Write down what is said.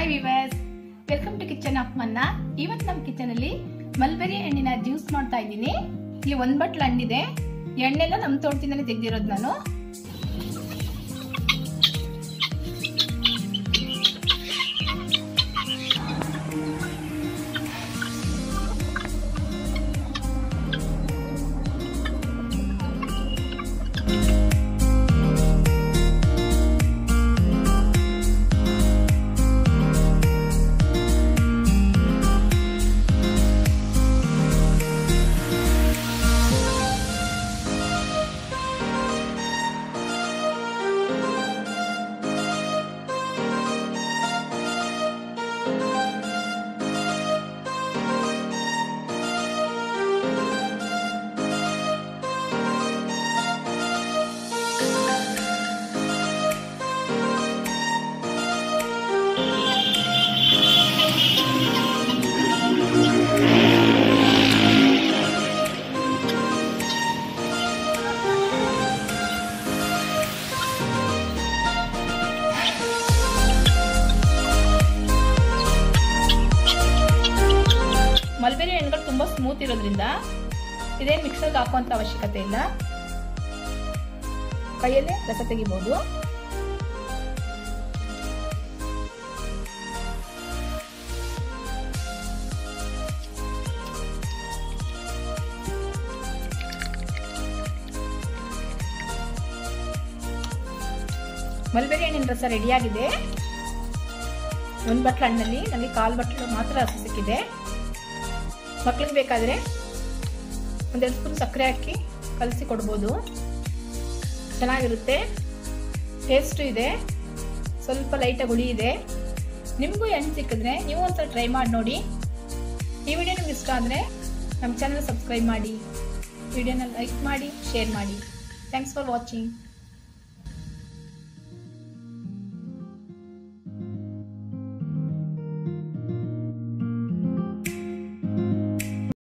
hi viewers welcome to kitchen of Manna ಇವತ್ತು ನಮ್ಮ kitchen ಅಲ್ಲಿ ಮಲ್ಬೆರಿ ಹಣ್ಣಿನ ಜ್ಯೂಸ್ ಮಾಡ್ತಾ ಇದ್ದೀನಿ ಇಲ್ಲಿ ಒಂದ್ ಬಟ್ಲು ಹಣ್ಣಿದೆ ಈ ಹಣ್ಣೆಲ್ಲ ನಮ್ಮ ತೋಟದಿಂದಲೇ ತೆಗ್ದಿರೋದು ನಾನು ಮಲ್ಬೆರಿ ಹಣ್ಣುಗಳು ತುಂಬಾ ಸ್ಮೂತ್ ಇರೋದ್ರಿಂದ ಇದೇನು ಮಿಕ್ಸರ್ಗೆ ಹಾಕುವಂತ ಅವಶ್ಯಕತೆ ಇಲ್ಲ ಕೈಯಲ್ಲೇ ರಸ ತೆಗಿಬಹುದು ಮಲ್ಬೆರಿ ಹಣ್ಣಿನ ರಸ ರೆಡಿಯಾಗಿದೆ ಒಂದು ಬಟ್ಲು ಹಣ್ಣಲ್ಲಿ ನನಗೆ ಕಾಲು ಬಟ್ಲು ಮಾತ್ರ ರಸ ಸಿಕ್ಕಿದೆ ಮಕ್ಳಿಗೆ ಬೇಕಾದರೆ ಒಂದೆರಡು ಸ್ಪೂನ್ ಸಕ್ಕರೆ ಹಾಕಿ ಕಲಸಿ ಕೊಡ್ಬೋದು ಚೆನ್ನಾಗಿರುತ್ತೆ ಟೇಸ್ಟು ಇದೆ ಸ್ವಲ್ಪ ಲೈಟಾಗಿ ಹುಳಿ ಇದೆ ನಿಮಗೂ ಎಣ್ಣೆ ಸಿಕ್ಕಿದ್ರೆ ನೀವು ಒಂದ್ಸಲ ಟ್ರೈ ಮಾಡಿ ನೋಡಿ ಈ ವಿಡಿಯೋ ನಿಮ್ಗೆ ಇಷ್ಟ ಆದರೆ ನಮ್ಮ ಚಾನಲ್ ಸಬ್ಸ್ಕ್ರೈಬ್ ಮಾಡಿ ವಿಡಿಯೋನ ಲೈಕ್ ಮಾಡಿ ಶೇರ್ ಮಾಡಿ ಥ್ಯಾಂಕ್ಸ್ ಫಾರ್ ವಾಚಿಂಗ್